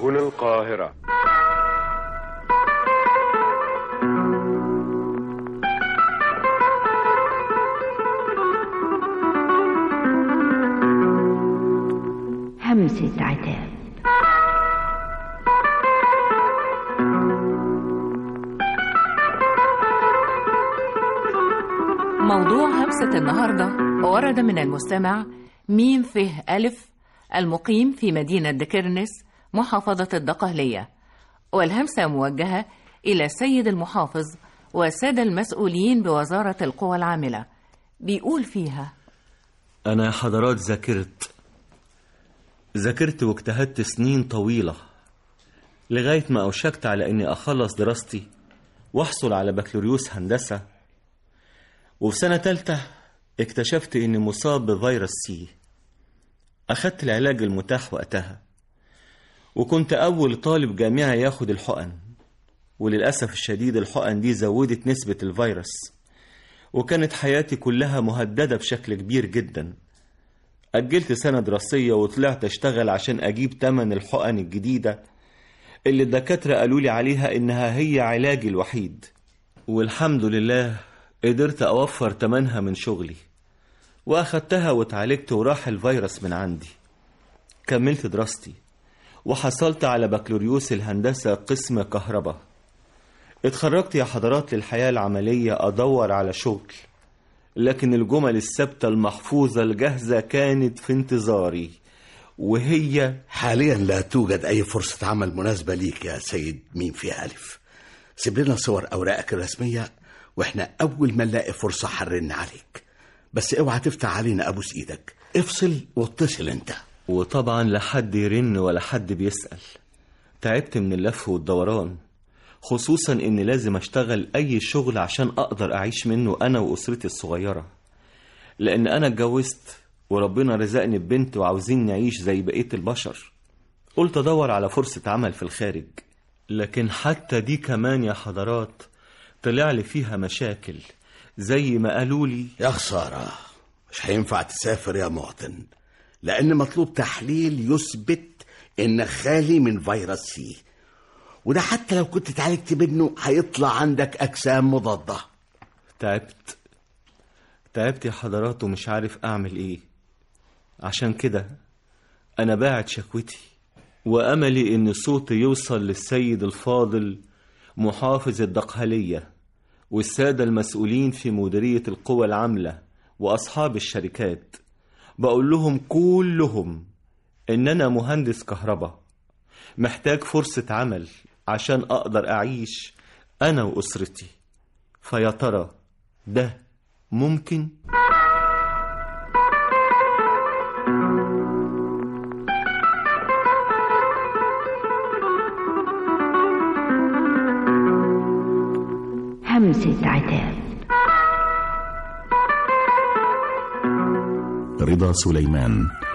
هنا القاهرة همسة عتاب موضوع همسة النهاردة ورد من المستمع ميم فه ألف المقيم في مدينة دكرنس محافظة الدقهلية والهمسة موجهة إلى السيد المحافظ والسادة المسؤولين بوزارة القوى العاملة بيقول فيها أنا يا حضرات ذاكرت ذاكرت واجتهدت سنين طويلة لغاية ما أوشكت على إني أخلص دراستي وأحصل على بكالوريوس هندسة وفي سنة تالتة اكتشفت إني مصاب بفيروس سي أخدت العلاج المتاح وقتها وكنت أول طالب جامعي ياخد الحقن وللأسف الشديد الحقن دي زودت نسبة الفيروس وكانت حياتي كلها مهددة بشكل كبير جدا أجلت سنة دراسية وطلعت أشتغل عشان أجيب تمن الحقن الجديدة اللي الدكاترة قالوا لي عليها إنها هي علاجي الوحيد والحمد لله قدرت أوفر تمنها من شغلي وأخدتها واتعالجت وراح الفيروس من عندي كملت دراستي وحصلت على بكالوريوس الهندسة قسم كهرباء اتخرجت يا حضرات للحياة العملية أدور على شغل لكن الجمل الثابتة المحفوظة الجاهزة كانت في انتظاري وهي حاليا لا توجد أي فرصة عمل مناسبة ليك يا سيد مين في ألف سيب لنا صور أوراقك الرسمية وإحنا أول ما نلاقي فرصة حرن عليك بس اوعى تفتح علينا أبوس إيدك افصل واتصل أنت وطبعا لا حد يرن ولا حد بيسأل تعبت من اللف والدوران خصوصا اني لازم اشتغل اي شغل عشان اقدر اعيش منه انا واسرتي الصغيرة لان انا اتجوزت وربنا رزقني ببنت وعاوزين نعيش زي بقية البشر قلت ادور على فرصة عمل في الخارج لكن حتى دي كمان يا حضرات طلع لي فيها مشاكل زي ما قالوا لي يا خسارة مش هينفع تسافر يا مواطن لأن مطلوب تحليل يثبت إنك خالي من فيروس سي وده حتى لو كنت اتعالجت منه هيطلع عندك أجسام مضادة تعبت تعبت يا حضرات ومش عارف أعمل إيه عشان كده أنا باعت شكوتي وأملي إن صوتي يوصل للسيد الفاضل محافظ الدقهلية والسادة المسؤولين في مديرية القوى العاملة وأصحاب الشركات بقول لهم كلهم إن أنا مهندس كهرباء محتاج فرصة عمل عشان أقدر أعيش أنا وأسرتي فيا ترى ده ممكن؟ همسة عتاب رضا سليمان